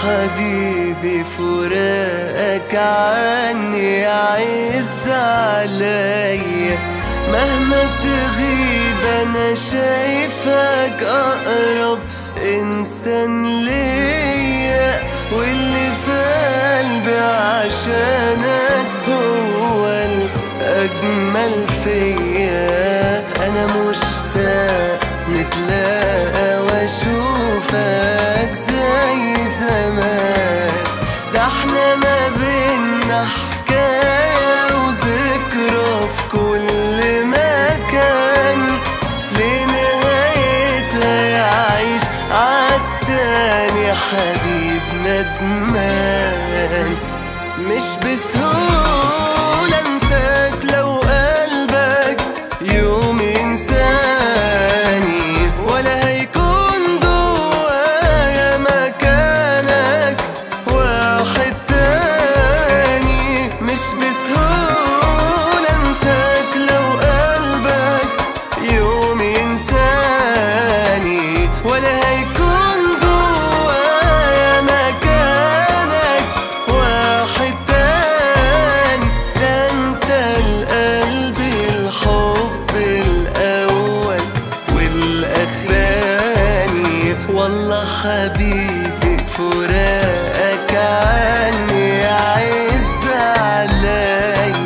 حبيبي فراقك عني يعز عليا مهما تغيب انا شايفك اقرب انسان ليا واللي في قلبي عشانك هو الاجمل فيا انا مشتاق نتلاقى واشوفك زي زمان ده احنا ما بينا حكاية وذكرى في كل مكان لنهايتها يعيش عالتاني حبيب ندمان مش بسهولة انساك لو قلبك يوم ينساني ولا هيكون جوايا مكانك واحد تاني مش بسهولة انساك لو قلبك يوم ينساني ولا هيكون جوايا مكانك واحد تاني ده انت القلب الحب الاول والاخراني والله حبيبي فراقك عني يعز عليا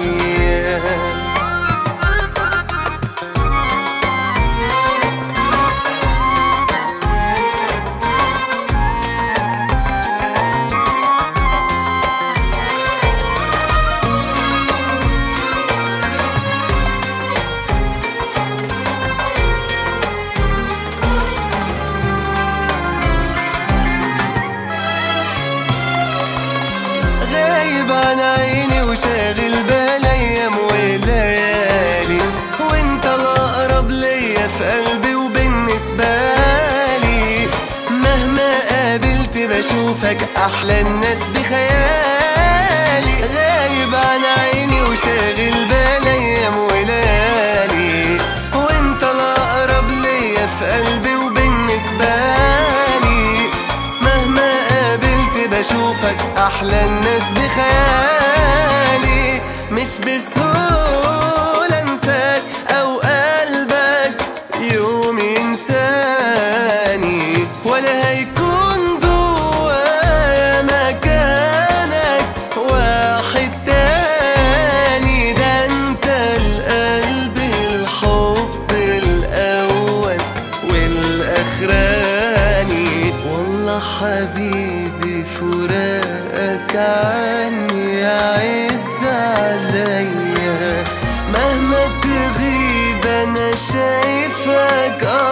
غايب عن عيني وشاغل بالي ايام وليالي وانت الاقرب ليا في قلبي وبالنسبه لي مهما قابلت بشوفك احلى الناس بخيالي غايب عن عيني وشاغل بالي ايام وليالي وانت الاقرب ليا في قلبي وبالنسبه لي مهما قابلت بشوفك احلى الناس بخيالي مش بسهولة انساك او قلبك يوم ينساني ولا هيكون جوايا مكانك واحد تاني ده انت القلب الحب الاول والاخراني والله حبيبي فراقك عني يعز عليا مهما تغيب انا شايفك